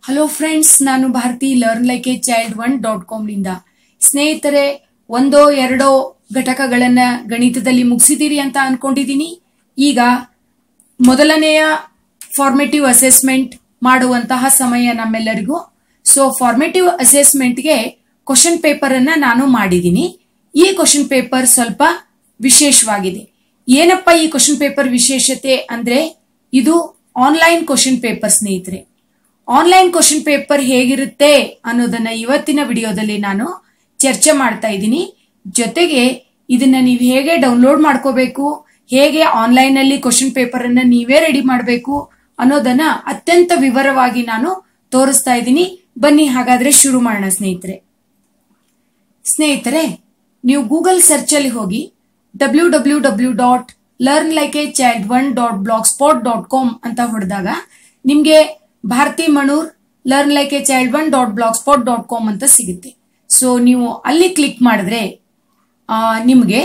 hello friends ನಾನು Bharathi learn like a child one dot ಕಾಮ್ನಿಂದ ಸ್ನೇಹಿತರೆ ಒಂದೋ ಎರಡೋ ಘಟಕಗಳನ್ನ ಗಣಿತದಲ್ಲಿ ಮುಗಿಸಿದ್ದೀರಿ ಅಂತ ಅನ್ಕೊಂಡಿದ್ದೀನಿ ಈಗ ಮೊದಲನೆಯ ಫಾರ್ಮೇಟಿವ್ ಅಸೆಸ್ಮೆಂಟ್ ಮಾಡುವಂತಹ ಸಮಯ ನಮ್ಮೆಲ್ಲರಿಗೂ ಸೊ ಫಾರ್ಮೇಟಿವ್ ಅಸೆಸ್ಮೆಂಟ್ಗೆ ಕ್ವಶನ್ ಪೇಪರ್ ಅನ್ನ ನಾನು ಮಾಡಿದ್ದೀನಿ ಈ ಕ್ವಶನ್ ಪೇಪರ್ ಸ್ವಲ್ಪ ವಿಶೇಷವಾಗಿದೆ ಏನಪ್ಪ ಈ ಕ್ವಶನ್ ಪೇಪರ್ ವಿಶೇಷತೆ ಅಂದ್ರೆ ಇದು ಆನ್ಲೈನ್ ಕ್ವಶನ್ ಪೇಪರ್ ಸ್ನೇಹಿತರೆ ಆನ್ಲೈನ್ ಕ್ವಶನ್ ಪೇಪರ್ ಹೇಗಿರುತ್ತೆ ಅನ್ನೋದನ್ನ ಇವತ್ತಿನ ವಿಡಿಯೋದಲ್ಲಿ ನಾನು ಚರ್ಚೆ ಮಾಡ್ತಾ ಇದ್ದೀನಿ ಜೊತೆಗೆ ಇದನ್ನ ನೀವು ಹೇಗೆ ಡೌನ್ಲೋಡ್ ಮಾಡ್ಕೋಬೇಕು ಹೇಗೆ ಆನ್ಲೈನ್ ಅಲ್ಲಿ ಕ್ವಶನ್ ಪೇಪರ್ ಅನ್ನ ನೀವೇ ರೆಡಿ ಮಾಡಬೇಕು ಅನ್ನೋದನ್ನ ಅತ್ಯಂತ ವಿವರವಾಗಿ ನಾನು ತೋರಿಸ್ತಾ ಇದ್ದೀನಿ ಬನ್ನಿ ಹಾಗಾದ್ರೆ ಶುರು ಮಾಡೋಣ ಸ್ನೇಹಿತರೆ ಸ್ನೇಹಿತರೆ ನೀವು ಗೂಗಲ್ ಸರ್ಚ್ ಅಲ್ಲಿ ಹೋಗಿ W W W dot learn like a child one dot blogspot dot com ಅಂತ ಹೊಡೆದಾಗ ನಿಮ್ಗೆ Bharathi Manur learn like a child one dot blogspot dot com ಅಂತ ಸಿಗುತ್ತೆ ಸೊ ನೀವು ಅಲ್ಲಿ ಕ್ಲಿಕ್ ಮಾಡಿದ್ರೆ ಆ, ನಿಮ್ಗೆ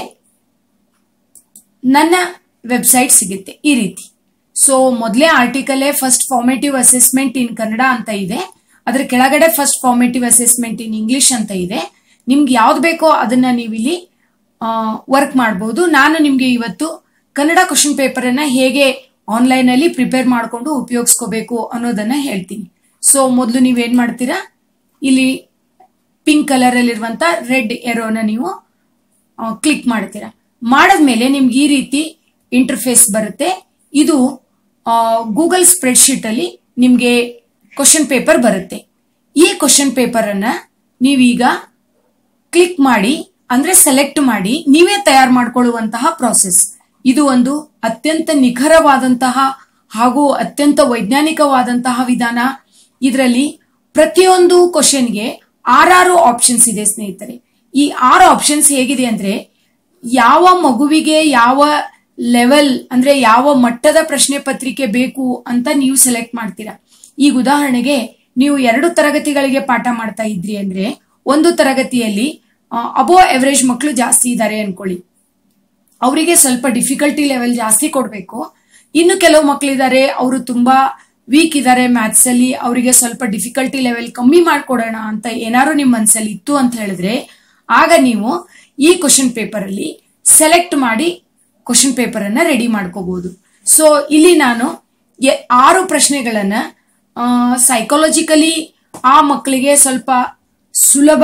ನನ್ನ ವೆಬ್ಸೈಟ್ ಸಿಗುತ್ತೆ ಈ ರೀತಿ ಸೊ ಮೊದಲೇ ಆರ್ಟಿಕಲೇ first formative assessment in Kannada ಅಂತ ಇದೆ ಅದ್ರ ಕೆಳಗಡೆ first formative assessment in English ಅಂತ ಇದೆ ನಿಮ್ಗೆ ಯಾವ್ದು ಬೇಕೋ ಅದನ್ನ ನೀವು ಇಲ್ಲಿ ವರ್ಕ್ ಮಾಡಬಹುದು ನಾನು ನಿಮ್ಗೆ ಇವತ್ತು ಕನ್ನಡ ಕ್ವಶನ್ ಪೇಪರ್ ಅನ್ನ ಹೇಗೆ ಆನ್ಲೈನ್ ಅಲ್ಲಿ ಪ್ರಿಪೇರ್ ಮಾಡ್ಕೊಂಡು ಉಪಯೋಗಿಸ್ಕೋಬೇಕು ಅನ್ನೋದನ್ನ ಹೇಳ್ತೀನಿ ಸೊ ಮೊದಲು ನೀವೇನ್ ಮಾಡ್ತೀರಾ ಇಲ್ಲಿ ಪಿಂಕ್ ಕಲರ್ ಅಲ್ಲಿರುವಂತ ರೆಡ್ ಎರೋನ ನೀವು ಕ್ಲಿಕ್ ಮಾಡ್ತೀರಾ ಮಾಡದ್ಮೇಲೆ ನಿಮ್ಗೆ ಈ ರೀತಿ ಇಂಟರ್ಫೇಸ್ ಬರುತ್ತೆ ಇದು ಗೂಗಲ್ ಸ್ಪ್ರೆಡ್ಶೀಟ್ ಅಲ್ಲಿ ನಿಮ್ಗೆ ಕ್ವಶನ್ ಪೇಪರ್ ಬರುತ್ತೆ ಈ ಕ್ವಶನ್ ಪೇಪರ್ ಅನ್ನ ನೀವೀಗ ಕ್ಲಿಕ್ ಮಾಡಿ ಅಂದ್ರೆ ಸೆಲೆಕ್ಟ್ ಮಾಡಿ ನೀವೇ ತಯಾರು ಮಾಡ್ಕೊಳ್ಳುವಂತಹ ಪ್ರಾಸೆಸ್ ಇದು ಒಂದು ಅತ್ಯಂತ ನಿಖರವಾದಂತಹ ಹಾಗೂ ಅತ್ಯಂತ ವೈಜ್ಞಾನಿಕವಾದಂತಹ ವಿಧಾನ ಇದರಲ್ಲಿ ಪ್ರತಿಯೊಂದು ಕ್ವಶನ್ಗೆ ಆರಾರು ಆಪ್ಷನ್ಸ್ ಇದೆ ಸ್ನೇಹಿತರೆ ಈ ಆರು ಆಪ್ಷನ್ಸ್ ಹೇಗಿದೆ ಅಂದ್ರೆ ಯಾವ ಮಗುವಿಗೆ ಯಾವ ಲೆವೆಲ್ ಅಂದ್ರೆ ಯಾವ ಮಟ್ಟದ ಪ್ರಶ್ನೆ ಪತ್ರಿಕೆ ಬೇಕು ಅಂತ ನೀವು ಸೆಲೆಕ್ಟ್ ಮಾಡ್ತೀರಾ ಈಗ ಉದಾಹರಣೆಗೆ ನೀವು ಎರಡು ತರಗತಿಗಳಿಗೆ ಪಾಠ ಮಾಡ್ತಾ ಇದ್ರಿ ಅಂದ್ರೆ ಒಂದು ತರಗತಿಯಲ್ಲಿ ಅಬೋ ಎವರೇಜ್ ಮಕ್ಕಳು ಜಾಸ್ತಿ ಇದ್ದಾರೆ ಅನ್ಕೊಳ್ಳಿ ಅವರಿಗೆ ಸ್ವಲ್ಪ ಡಿಫಿಕಲ್ಟಿ ಲೆವೆಲ್ ಜಾಸ್ತಿ ಕೊಡಬೇಕು ಇನ್ನು ಕೆಲವು ಮಕ್ಕಳಿದ್ದಾರೆ ಅವರು ತುಂಬಾ ವೀಕ್ ಇದ್ದಾರೆ ಮ್ಯಾಥ್ಸ್ ಅಲ್ಲಿ ಅವರಿಗೆ ಸ್ವಲ್ಪ ಡಿಫಿಕಲ್ಟಿ ಲೆವೆಲ್ ಕಮ್ಮಿ ಮಾಡ್ಕೊಡೋಣ ಅಂತ ಏನಾದ್ರು ನಿಮ್ಮ ಮನಸ್ಸಲ್ಲಿ ಇತ್ತು ಅಂತ ಹೇಳಿದ್ರೆ ಆಗ ನೀವು ಈ ಕ್ವಶನ್ ಪೇಪರ್ ಅಲ್ಲಿ ಸೆಲೆಕ್ಟ್ ಮಾಡಿ ಕ್ವಶನ್ ಪೇಪರ್ ಅನ್ನ ರೆಡಿ ಮಾಡ್ಕೋಬಹುದು ಸೊ ಇಲ್ಲಿ ನಾನು ಎ- ಆರು ಪ್ರಶ್ನೆಗಳನ್ನ ಸೈಕಾಲಜಿಕಲಿ ಆ ಮಕ್ಕಳಿಗೆ ಸ್ವಲ್ಪ ಸುಲಭ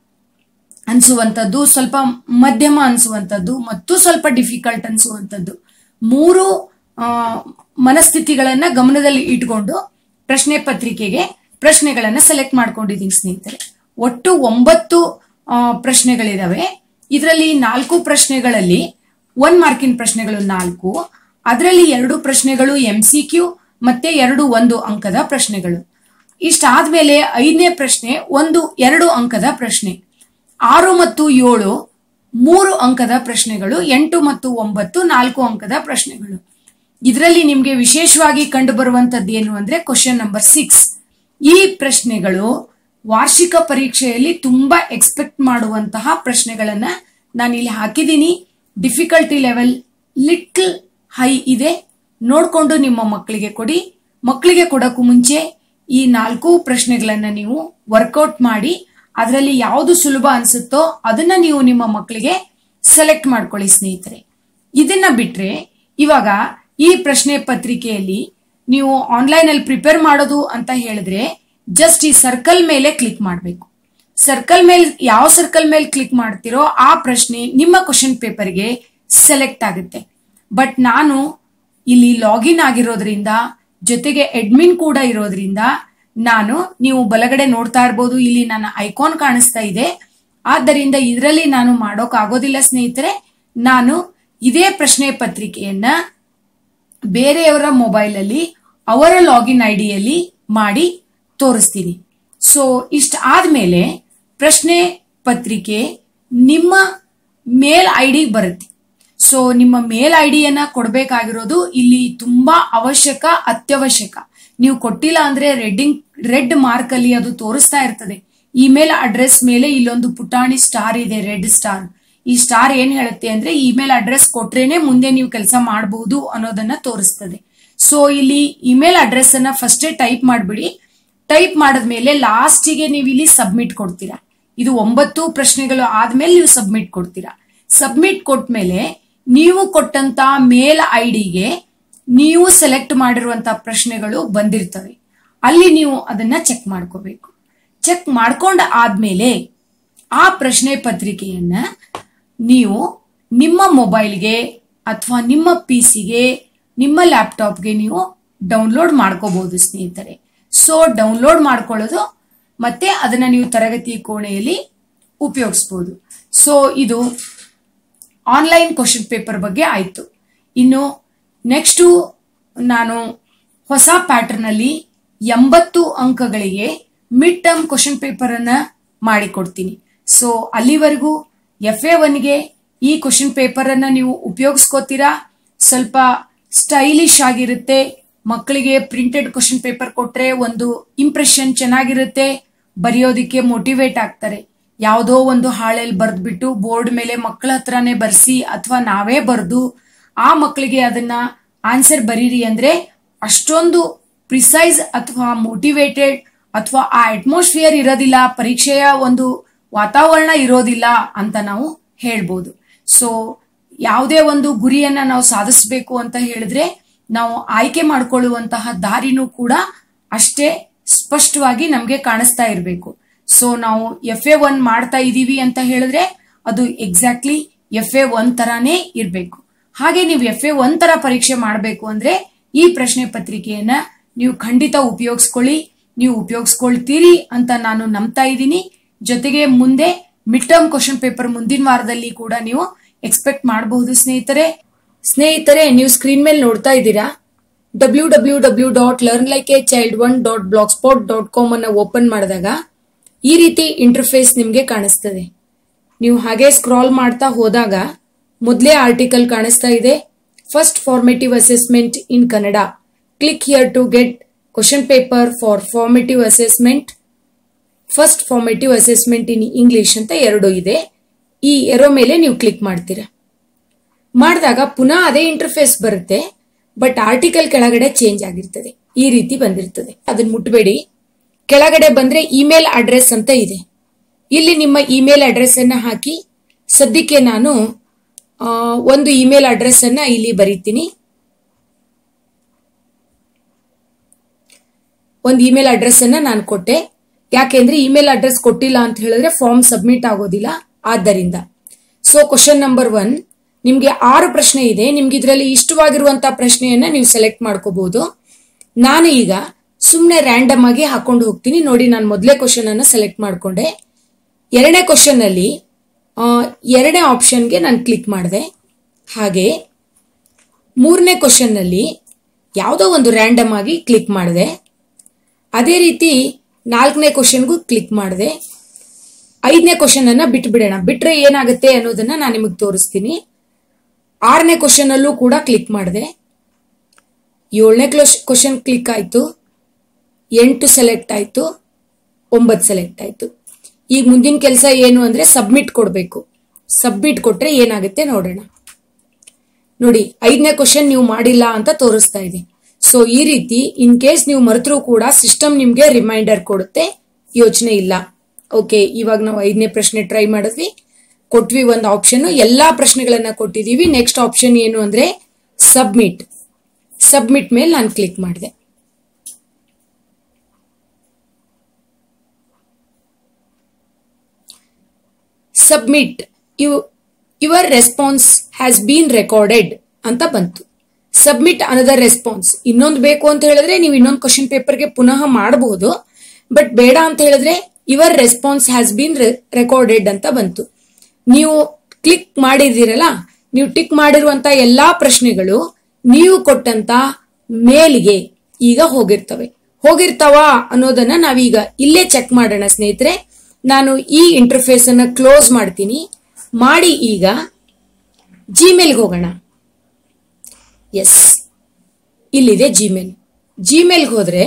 ಅನ್ಸುವಂಥದ್ದು ಸ್ವಲ್ಪ ಮಧ್ಯಮ ಅನ್ಸುವಂಥದ್ದು ಮತ್ತು ಸ್ವಲ್ಪ ಡಿಫಿಕಲ್ಟ್ ಅನ್ಸುವಂಥದ್ದು ಮೂರು ಆ, ಮನಸ್ಥಿತಿಗಳನ್ನ ಗಮನದಲ್ಲಿ ಇಟ್ಕೊಂಡು ಪ್ರಶ್ನೆ ಪತ್ರಿಕೆಗೆ ಪ್ರಶ್ನೆಗಳನ್ನ ಸೆಲೆಕ್ಟ್ ಮಾಡ್ಕೊಂಡಿದ್ದೀನಿ ಸ್ನೇಹಿತರೆ ಒಟ್ಟು ಒಂಬತ್ತು ಆ, ಪ್ರಶ್ನೆಗಳಿದಾವೆ ಇದರಲ್ಲಿ ನಾಲ್ಕು ಪ್ರಶ್ನೆಗಳಲ್ಲಿ ಒನ್ ಮಾರ್ಕಿನ್ ಪ್ರಶ್ನೆಗಳು ನಾಲ್ಕು ಅದರಲ್ಲಿ ಎರಡು ಪ್ರಶ್ನೆಗಳು ಎಂ ಸಿ ಕ್ಯೂ ಮತ್ತೆ ಎರಡು ಒಂದು ಅಂಕದ ಪ್ರಶ್ನೆಗಳು ಇಷ್ಟಾದ್ಮೇಲೆ ಐದನೇ ಪ್ರಶ್ನೆ ಒಂದು ಎರಡು ಅಂಕದ ಪ್ರಶ್ನೆ ಆರು ಮತ್ತು ಏಳು ಮೂರು ಅಂಕದ ಪ್ರಶ್ನೆಗಳು ಎಂಟು ಮತ್ತು ಒಂಬತ್ತು ನಾಲ್ಕು ಅಂಕದ ಪ್ರಶ್ನೆಗಳು ಇದರಲ್ಲಿ ನಿಮ್ಗೆ ವಿಶೇಷವಾಗಿ ಕಂಡು ಬರುವಂತದ್ದು ಏನು ಅಂದ್ರೆ ಕ್ವಶನ್ ನಂಬರ್ ಸಿಕ್ಸ್ ಈ ಪ್ರಶ್ನೆಗಳು ವಾರ್ಷಿಕ ಪರೀಕ್ಷೆಯಲ್ಲಿ ತುಂಬಾ ಎಕ್ಸ್ಪೆಕ್ಟ್ ಮಾಡುವಂತಹ ಪ್ರಶ್ನೆಗಳನ್ನ ನಾನು ಇಲ್ಲಿ ಹಾಕಿದ್ದೀನಿ ಡಿಫಿಕಲ್ಟಿ ಲೆವೆಲ್ ಲಿಟ್ಲ್ ಹೈ ಇದೆ ನೋಡ್ಕೊಂಡು ನಿಮ್ಮ ಮಕ್ಕಳಿಗೆ ಕೊಡಿ ಮಕ್ಕಳಿಗೆ ಕೊಡಕ್ಕೂ ಮುಂಚೆ ಈ ನಾಲ್ಕು ಪ್ರಶ್ನೆಗಳನ್ನ ನೀವು ವರ್ಕೌಟ್ ಮಾಡಿ ಅದರಲ್ಲಿ ಯಾವುದು ಸುಲಭ ಅನ್ಸುತ್ತೋ ಅದನ್ನ ನೀವು ನಿಮ್ಮ ಮಕ್ಕಳಿಗೆ ಸೆಲೆಕ್ಟ್ ಮಾಡ್ಕೊಳ್ಳಿ ಸ್ನೇಹಿತರೆ ಇದನ್ನ ಬಿಟ್ರೆ ಇವಾಗ ಈ ಪ್ರಶ್ನೆ ಪತ್ರಿಕೆಯಲ್ಲಿ ನೀವು ಆನ್ಲೈನ್ ಅಲ್ಲಿ ಪ್ರಿಪೇರ್ ಮಾಡೋದು ಅಂತ ಹೇಳಿದ್ರೆ ಜಸ್ಟ್ ಈ ಸರ್ಕಲ್ ಮೇಲೆ ಕ್ಲಿಕ್ ಮಾಡಬೇಕು ಸರ್ಕಲ್ ಮೇಲೆ ಯಾವ ಸರ್ಕಲ್ ಮೇಲೆ ಕ್ಲಿಕ್ ಮಾಡ್ತಿರೋ ಆ ಪ್ರಶ್ನೆ ನಿಮ್ಮ ಕ್ವಶನ್ ಪೇಪರ್ಗೆ ಸೆಲೆಕ್ಟ್ ಆಗುತ್ತೆ ಬಟ್ ನಾನು ಇಲ್ಲಿ ಲಾಗಿನ್ ಆಗಿರೋದ್ರಿಂದ ಜೊತೆಗೆ ಅಡ್ಮಿನ್ ಕೂಡ ಇರೋದ್ರಿಂದ ನಾನು ನೀವು ಬಲಗಡೆ ನೋಡ್ತಾ ಇರ್ಬೋದು ಇಲ್ಲಿ ನನ್ನ ಐಕಾನ್ ಕಾಣಿಸ್ತಾ ಇದೆ ಆದ್ದರಿಂದ ಇದರಲ್ಲಿ ನಾನು ಮಾಡೋಕ್ ಆಗೋದಿಲ್ಲ ಸ್ನೇಹಿತರೆ ನಾನು ಇದೇ ಪ್ರಶ್ನೆ ಪತ್ರಿಕೆಯನ್ನ ಬೇರೆಯವರ ಮೊಬೈಲ್ ಅಲ್ಲಿ ಅವರ ಲಾಗಿನ್ ಐಡಿಯಲ್ಲಿ ಮಾಡಿ ತೋರಿಸ್ತೀನಿ ಸೊ ಇಷ್ಟ ಆದ್ಮೇಲೆ ಪ್ರಶ್ನೆ ಪತ್ರಿಕೆ ನಿಮ್ಮ ಮೇಲ್ ಐಡಿ ಬರುತ್ತೆ ಸೊ ನಿಮ್ಮ ಮೇಲ್ ಐಡಿಯನ್ನ ಕೊಡಬೇಕಾಗಿರೋದು ಇಲ್ಲಿ ತುಂಬಾ ಅವಶ್ಯಕ ಅತ್ಯವಶ್ಯಕ ನೀವು ಕೊಟ್ಟಿಲ್ಲ ಅಂದ್ರೆ ರೆಡ್ಡಿಂಗ್ ರೆಡ್ ಮಾರ್ಕ್ ಅಲ್ಲಿ ಅದು ತೋರಿಸ್ತಾ ಇರ್ತದೆ ಇಮೇಲ್ ಅಡ್ರೆಸ್ ಮೇಲೆ ಇಲ್ಲೊಂದು ಪುಟಾಣಿ ಸ್ಟಾರ್ ಇದೆ ರೆಡ್ ಸ್ಟಾರ್ ಈ ಸ್ಟಾರ್ ಏನ್ ಹೇಳುತ್ತೆ ಅಂದ್ರೆ ಇಮೇಲ್ ಅಡ್ರೆಸ್ ಕೊಟ್ರೇನೆ ಮುಂದೆ ನೀವು ಕೆಲಸ ಮಾಡಬಹುದು ಅನ್ನೋದನ್ನ ತೋರಿಸ್ತದೆ ಸೊ ಇಲ್ಲಿ ಇಮೇಲ್ ಅಡ್ರೆಸ್ ಅನ್ನ ಫಸ್ಟೇ ಟೈಪ್ ಮಾಡ್ಬಿಡಿ ಟೈಪ್ ಮಾಡಿದ್ಮೇಲೆ ಲಾಸ್ಟಿಗೆ ನೀವು ಇಲ್ಲಿ ಸಬ್ಮಿಟ್ ಕೊಡ್ತೀರಾ ಇದು ಒಂಬತ್ತು ಪ್ರಶ್ನೆಗಳು ಆದ್ಮೇಲೆ ನೀವು ಸಬ್ಮಿಟ್ ಕೊಡ್ತೀರಾ ಸಬ್ಮಿಟ್ ಕೊಟ್ಮೇಲೆ ನೀವು ಕೊಟ್ಟಂತ ಮೇಲ್ ಐಡಿಗೆ ನೀವು ಸೆಲೆಕ್ಟ್ ಮಾಡಿರುವಂತ ಪ್ರಶ್ನೆಗಳು ಬಂದಿರ್ತವೆ ಅಲ್ಲಿ ನೀವು ಅದನ್ನ ಚೆಕ್ ಮಾಡ್ಕೋಬೇಕು ಚೆಕ್ ಮಾಡ್ಕೊಂಡ ಆದ್ಮೇಲೆ ಆ ಪ್ರಶ್ನೆ ಪತ್ರಿಕೆಯನ್ನ ನೀವು ನಿಮ್ಮ ಮೊಬೈಲ್ಗೆ ಅಥವಾ ನಿಮ್ಮ ಪಿ ಸಿಗೆ ನಿಮ್ಮ ಲ್ಯಾಪ್ಟಾಪ್ಗೆ ನೀವು ಡೌನ್ಲೋಡ್ ಮಾಡ್ಕೋಬಹುದು ಸ್ನೇಹಿತರೆ ಸೊ ಡೌನ್ಲೋಡ್ ಮಾಡ್ಕೊಳ್ಳೋದು ಮತ್ತೆ ಅದನ್ನ ನೀವು ತರಗತಿ ಕೋಣೆಯಲ್ಲಿ ಉಪಯೋಗಿಸ್ಬೋದು ಸೊ ಇದು ಆನ್ಲೈನ್ ಕ್ವಶನ್ ಪೇಪರ್ ಬಗ್ಗೆ ಆಯ್ತು ಇನ್ನು ನೆಕ್ಸ್ಟು ನಾನು ಹೊಸ ಪ್ಯಾಟರ್ನ್ ಅಲ್ಲಿ ಎಂಬತ್ತು ಅಂಕಗಳಿಗೆ ಮಿಡ್ ಟರ್ಮ್ ಕ್ವಶನ್ ಪೇಪರ್ ಅನ್ನ ಮಾಡಿಕೊಡ್ತೀನಿ ಸೊ ಅಲ್ಲಿವರೆಗೂ ಎಫ್ ಎ ಒನ್ಗೆ ಈ ಕ್ವಶನ್ ಪೇಪರ್ ಅನ್ನ ನೀವು ಉಪಯೋಗಿಸ್ಕೋತೀರಾ ಸ್ವಲ್ಪ ಸ್ಟೈಲಿಶ್ ಆಗಿರುತ್ತೆ ಮಕ್ಕಳಿಗೆ ಪ್ರಿಂಟೆಡ್ ಕ್ವಶನ್ ಪೇಪರ್ ಕೊಟ್ರೆ ಒಂದು ಇಂಪ್ರೆಷನ್ ಚೆನ್ನಾಗಿರುತ್ತೆ ಬರೆಯೋದಿಕ್ಕೆ ಮೋಟಿವೇಟ್ ಆಗ್ತಾರೆ ಯಾವುದೋ ಒಂದು ಹಾಳೆಯಲ್ಲಿ ಬರೆದ್ಬಿಟ್ಟು ಬೋರ್ಡ್ ಮೇಲೆ ಮಕ್ಕಳ ಹತ್ರನೇ ಬರ್ಸಿ ಅಥವಾ ನಾವೇ ಬರೆದು ಆ ಮಕ್ಕಳಿಗೆ ಅದನ್ನ ಆನ್ಸರ್ ಬರೀರಿ ಅಂದ್ರೆ ಅಷ್ಟೊಂದು ಪ್ರಿಸೈಸ್ ಅಥವಾ ಮೋಟಿವೇಟೆಡ್ ಅಥವಾ ಆ ಅಟ್ಮಾಸ್ಫಿಯರ್ ಇರೋದಿಲ್ಲ ಪರೀಕ್ಷೆಯ ಒಂದು ವಾತಾವರಣ ಇರೋದಿಲ್ಲ ಅಂತ ನಾವು ಹೇಳ್ಬೋದು ಸೊ ಯಾವುದೇ ಒಂದು ಗುರಿಯನ್ನ ನಾವು ಸಾಧಿಸಬೇಕು ಅಂತ ಹೇಳಿದ್ರೆ ನಾವು ಆಯ್ಕೆ ಮಾಡ್ಕೊಳ್ಳುವಂತಹ ದಾರಿನೂ ಕೂಡ ಅಷ್ಟೇ ಸ್ಪಷ್ಟವಾಗಿ ನಮ್ಗೆ ಕಾಣಿಸ್ತಾ ಇರಬೇಕು ಸೊ ನಾವು ಎಫ್ ಎ ಒನ್ ಮಾಡ್ತಾ ಇದೀವಿ ಅಂತ ಹೇಳಿದ್ರೆ ಅದು ಎಕ್ಸಾಕ್ಟ್ಲಿ ಎಫ್ ಎ ಒನ್ ತರಾನೇ ಇರಬೇಕು ಹಾಗೆ ನೀವು ಎಫ್ ಎ ಒನ್ ತರ ಪರೀಕ್ಷೆ ಮಾಡಬೇಕು ಅಂದ್ರೆ ಈ ಪ್ರಶ್ನೆ ಪತ್ರಿಕೆಯನ್ನ ನೀವು ಖಂಡಿತ ಉಪಯೋಗಿಸ್ಕೊಳ್ಳಿ ನೀವು ಉಪಯೋಗಿಸ್ಕೊಳ್ತೀರಿ ಅಂತ ನಾನು ನಂಬ್ತಾ ಇದ್ದೀನಿ ಜೊತೆಗೆ ಮುಂದೆ ಮಿಡ್ ಟರ್ಮ್ ಕ್ವಶನ್ ಪೇಪರ್ ಮುಂದಿನ ವಾರದಲ್ಲಿ ಕೂಡ ನೀವು ಎಕ್ಸ್ಪೆಕ್ಟ್ ಮಾಡಬಹುದು ಸ್ನೇಹಿತರೆ ಸ್ನೇಹಿತರೆ ನೀವು ಸ್ಕ್ರೀನ್ ಮೇಲೆ ನೋಡ್ತಾ ಇದ್ದೀರಾ W W W dot learn like a child one dot blogspot dot com ಅನ್ನ ಓಪನ್ ಮಾಡಿದಾಗ ಈ ರೀತಿ ಇಂಟರ್ಫೇಸ್ ನಿಮಗೆ ಕಾಣಿಸ್ತದೆ ನೀವು ಹಾಗೆ ಸ್ಕ್ರಾಲ್ ಮಾಡ್ತಾ ಹೋದಾಗ ಮೊದಲೇ ಆರ್ಟಿಕಲ್ ಕಾಣಿಸ್ತಾ ಇದೆ first formative assessment in Kannada click here to get question paper for formative assessment first formative assessment in English ಅಂತ ಎರಡು ಇದೆ ಈ ಎರೋ ಮೇಲೆ ನೀವು ಕ್ಲಿಕ್ ಮಾಡ್ತೀರಾ ಮಾಡಿದಾಗ ಪುನಃ ಅದೇ ಇಂಟರ್ಫೇಸ್ ಬರುತ್ತೆ ಬಟ್ ಆರ್ಟಿಕಲ್ ಕೆಳಗಡೆ ಚೇಂಜ್ ಆಗಿರ್ತದೆ ಈ ರೀತಿ ಬಂದಿರ್ತದೆ ಅದನ್ನ ಮುಟ್ಬೇಡಿ ಕೆಳಗಡೆ ಬಂದ್ರೆ ಇಮೇಲ್ ಅಡ್ರೆಸ್ ಅಂತ ಇದೆ ಇಲ್ಲಿ ನಿಮ್ಮ ಇಮೇಲ್ ಅಡ್ರೆಸ್ ಅನ್ನ ಹಾಕಿ ಸದ್ಯಕ್ಕೆ ನಾನು ಆ, ಒಂದು ಇಮೇಲ್ ಅಡ್ರೆಸ್ ಅನ್ನ ಇಲ್ಲಿ ಬರೀತೀನಿ ಒಂದು ಇಮೇಲ್ ಅಡ್ರೆಸ್ ಅನ್ನ ನಾನು ಕೊಟ್ಟೆ ಯಾಕೆಂದ್ರೆ ಇಮೇಲ್ ಅಡ್ರೆಸ್ ಕೊಟ್ಟಿಲ್ಲ ಅಂತ ಹೇಳಿದ್ರೆ ಫಾರ್ಮ್ ಸಬ್ಮಿಟ್ ಆಗೋದಿಲ್ಲ ಆದ್ದರಿಂದ ಸೊ ಕ್ವಶನ್ ನಂಬರ್ ಒನ್ ನಿಮ್ಗೆ ಆರು ಪ್ರಶ್ನೆ ಇದೆ ನಿಮ್ಗೆ ಇದರಲ್ಲಿ ಇಷ್ಟವಾಗಿರುವಂತಹ ಪ್ರಶ್ನೆಯನ್ನ ನೀವು ಸೆಲೆಕ್ಟ್ ಮಾಡ್ಕೋಬಹುದು ನಾನು ಈಗ ಸುಮ್ಮನೆ ರ್ಯಾಂಡಮ್ ಆಗಿ ಹಾಕೊಂಡು ಹೋಗ್ತೀನಿ ನೋಡಿ ನಾನು ಮೊದಲೇ ಕ್ವಶನ್ ಅನ್ನ ಸೆಲೆಕ್ಟ್ ಮಾಡ್ಕೊಂಡೆ ಎರಡನೇ ಕ್ವಶನ್ ಅಲ್ಲಿ ಆ, ಎರಡನೇ ಆಪ್ಷನ್ಗೆ ನಾನು ಕ್ಲಿಕ್ ಮಾಡಿದೆ ಹಾಗೆ ಮೂರನೇ ಕ್ವಶನ್ ನಲ್ಲಿ ಯಾವುದೋ ಒಂದು ರ್ಯಾಂಡಮ್ ಆಗಿ ಕ್ಲಿಕ್ ಮಾಡಿದೆ ಅದೇ ರೀತಿ ನಾಲ್ಕನೇ ಕ್ವಶನ್ಗೂ ಕ್ಲಿಕ್ ಮಾಡಿದೆ ಐದನೇ ಕ್ವಶನ್ ಅನ್ನ ಬಿಟ್ಬಿಡೋಣ ಬಿಟ್ರೆ ಏನಾಗುತ್ತೆ ಅನ್ನೋದನ್ನ ನಾನು ನಿಮಗೆ ತೋರಿಸ್ತೀನಿ ಆರನೇ ಕ್ವಶನ್ ಅಲ್ಲೂ ಕೂಡ ಕ್ಲಿಕ್ ಮಾಡಿದೆ ಏಳನೇ ಕ್ವಶನ್ ಕ್ಲಿಕ್ ಆಯ್ತು ಎಂಟು ಸೆಲೆಕ್ಟ್ ಆಯ್ತು ಒಂಬತ್ತು ಸೆಲೆಕ್ಟ್ ಆಯ್ತು ಈಗ ಮುಂದಿನ ಕೆಲಸ ಏನು ಅಂದ್ರೆ ಸಬ್ಮಿಟ್ ಕೊಡಬೇಕು ಸಬ್ಮಿಟ್ ಕೊಟ್ರೆ ಏನಾಗುತ್ತೆ ನೋಡೋಣ ನೋಡಿ ಐದನೇ ಕ್ವಶನ್ ನೀವು ಮಾಡಿಲ್ಲ ಅಂತ ತೋರಿಸ್ತಾ ಇದೆ ಸೊ ಈ ರೀತಿ ಇನ್ ಕೇಸ್ ನೀವು ಮರೆತರೂ ಕೂಡ ಸಿಸ್ಟಮ್ ನಿಮ್ಗೆ ರಿಮೈಂಡರ್ ಕೊಡುತ್ತೆ ಯೋಚನೆ ಇಲ್ಲ ಓಕೆ ಇವಾಗ ನಾವು ಐದನೇ ಪ್ರಶ್ನೆ ಟ್ರೈ ಮಾಡಿದ್ವಿ ಕೊಟ್ವಿ ಒಂದು ಆಪ್ಷನ್ ಎಲ್ಲಾ ಪ್ರಶ್ನೆಗಳನ್ನ ಕೊಟ್ಟಿದೀವಿ ನೆಕ್ಸ್ಟ್ ಆಪ್ಷನ್ ಏನು ಅಂದ್ರೆ ಸಬ್ಮಿಟ್ ಸಬ್ಮಿಟ್ ಮೇಲೆ ನಾನು ಕ್ಲಿಕ್ ಮಾಡಿದೆ submit you your response has been recorded ಅಂತ ಬಂತು ಸಬ್ಮಿಟ್ ಅನದರ್ ರೆಸ್ಪಾನ್ಸ್ ಇನ್ನೊಂದು ಬೇಕು ಅಂತ ಹೇಳಿದ್ರೆ ನೀವು ಇನ್ನೊಂದು ಕ್ವಶನ್ ಪೇಪರ್ಗೆ ಪುನಃ ಮಾಡಬಹುದು ಬಟ್ ಬೇಡ ಅಂತ ಹೇಳಿದ್ರೆ your response has been recorded ಅಂತ ಬಂತು ನೀವು ಕ್ಲಿಕ್ ಮಾಡಿದಿರಲ್ಲ ನೀವು ಟಿಕ್ ಮಾಡಿರುವಂತ ಎಲ್ಲಾ ಪ್ರಶ್ನೆಗಳು ನೀವು ಕೊಟ್ಟಂತ ಮೇಲ್ಗೆ ಈಗ ಹೋಗಿರ್ತವೆ ಹೋಗಿರ್ತಾವ ಅನ್ನೋದನ್ನ ನಾವೀಗ ಇಲ್ಲೇ ಚೆಕ್ ಮಾಡೋಣ ಸ್ನೇಹಿತರೆ ನಾನು ಈ ಇಂಟರ್ಫೇಸ್ ಅನ್ನ ಕ್ಲೋಸ್ ಮಾಡ್ತೀನಿ ಮಾಡಿ ಈಗ ಜಿಮೇಲ್ಗೆ ಹೋಗೋಣ ಎಸ್ ಇಲ್ಲಿದೆ ಜಿಮೇಲ್ ಜಿಮೇಲ್ಗೆ ಹೋದ್ರೆ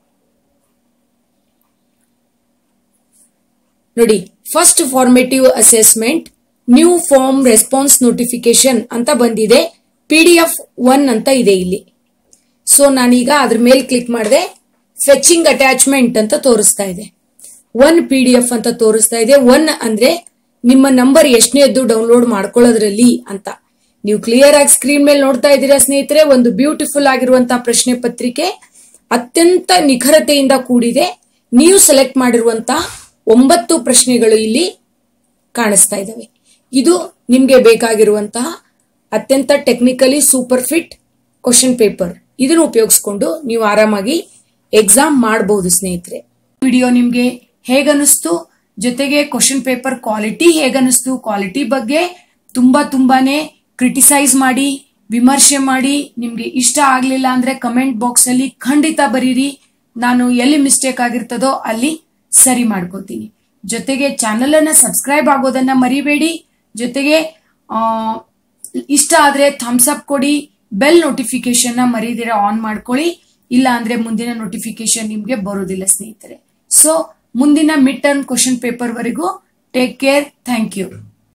ನೋಡಿ first formative assessment new form response notification ಅಂತ ಬಂದಿದೆ ಪಿ ಡಿ ಎಫ್ ಒನ್ ಅಂತ ಇದೆ ಇಲ್ಲಿ ಸೊ ನಾನೀಗ ಅದ್ರ ಮೇಲೆ ಕ್ಲಿಕ್ ಮಾಡಿದೆ ಫೆಚಿಂಗ್ ಅಟ್ಯಾಚ್ಮೆಂಟ್ ಅಂತ ತೋರಿಸ್ತಾ ಇದೆ ಒನ್ ಪಿ ಡಿ ಎಫ್ ಅಂತ ತೋರಿಸ್ತಾ ಇದೆ ಒನ್ ಅಂದ್ರೆ ನಿಮ್ಮ ನಂಬರ್ ಎಷ್ಟನೇದ್ದು ಡೌನ್ಲೋಡ್ ಮಾಡ್ಕೊಳ್ಳೋದ್ರಲ್ಲಿ ಅಂತ ನೀವು ಕ್ಲಿಯರ್ ಆಗಿ ಸ್ಕ್ರೀನ್ ಮೇಲೆ ನೋಡ್ತಾ ಇದ್ದೀರಾ ಸ್ನೇಹಿತರೆ ಒಂದು ಬ್ಯೂಟಿಫುಲ್ ಆಗಿರುವಂತಹ ಪ್ರಶ್ನೆ ಪತ್ರಿಕೆ ಅತ್ಯಂತ ನಿಖರತೆಯಿಂದ ಕೂಡಿದೆ ನೀವು ಸೆಲೆಕ್ಟ್ ಮಾಡಿರುವಂತಹ ಒಂಬತ್ತು ಪ್ರಶ್ನೆಗಳು ಇಲ್ಲಿ ಕಾಣಿಸ್ತಾ ಇದ್ದಾವೆ ಇದು ನಿಮ್ಗೆ ಬೇಕಾಗಿರುವಂತಹ ಅತ್ಯಂತ technically super fit question paper ಇದನ್ನು ಉಪಯೋಗಿಸ್ಕೊಂಡು ನೀವು ಆರಾಮಾಗಿ ಎಕ್ಸಾಮ್ ಮಾಡಬಹುದು ಸ್ನೇಹಿತರೆ ವಿಡಿಯೋ ನಿಮ್ಗೆ ಹೇಗನಿಸ್ತು ಜೊತೆಗೆ ಕ್ವಶನ್ ಪೇಪರ್ ಕ್ವಾಲಿಟಿ ಹೇಗನಿಸ್ತು ಕ್ವಾಲಿಟಿ ಬಗ್ಗೆ ತುಂಬಾ ತುಂಬಾನೇ ಕ್ರಿಟಿಸೈಸ್ ಮಾಡಿ ವಿಮರ್ಶೆ ಮಾಡಿ ನಿಮ್ಗೆ ಇಷ್ಟ ಆಗ್ಲಿಲ್ಲ ಅಂದ್ರೆ ಕಮೆಂಟ್ ಬಾಕ್ಸ್ ಅಲ್ಲಿ ಖಂಡಿತ ಬರೀರಿ ನಾನು ಎಲ್ಲಿ ಮಿಸ್ಟೇಕ್ ಆಗಿರ್ತದೋ ಅಲ್ಲಿ ಸರಿ ಮಾಡ್ಕೋತೀನಿ ಜೊತೆಗೆ ಚಾನೆಲ್ ಅನ್ನ ಸಬ್ಸ್ಕ್ರೈಬ್ ಆಗೋದನ್ನ ಮರಿಬೇಡಿ ಜೊತೆಗೆ ಆ, ಇಷ್ಟ ಆದ್ರೆ ಥಮ್ಸ್ ಅಪ್ ಕೊಡಿ ಬೆಲ್ ನೋಟಿಫಿಕೇಶನ್ ನ ಮರಿದಿರ ಆನ್ ಮಾಡ್ಕೊಳ್ಳಿ ಇಲ್ಲ ಅಂದ್ರೆ ಮುಂದಿನ ನೋಟಿಫಿಕೇಶನ್ ನಿಮ್ಗೆ ಬರೋದಿಲ್ಲ ಸ್ನೇಹಿತರೆ ಸೊ ಮುಂದಿನ ಮಿಡ್ ಟರ್ಮ್ ಕ್ವಶನ್ ಪೇಪರ್ ವರೆಗೂ ಟೇಕ್ ಕೇರ್ ಥ್ಯಾಂಕ್ ಯು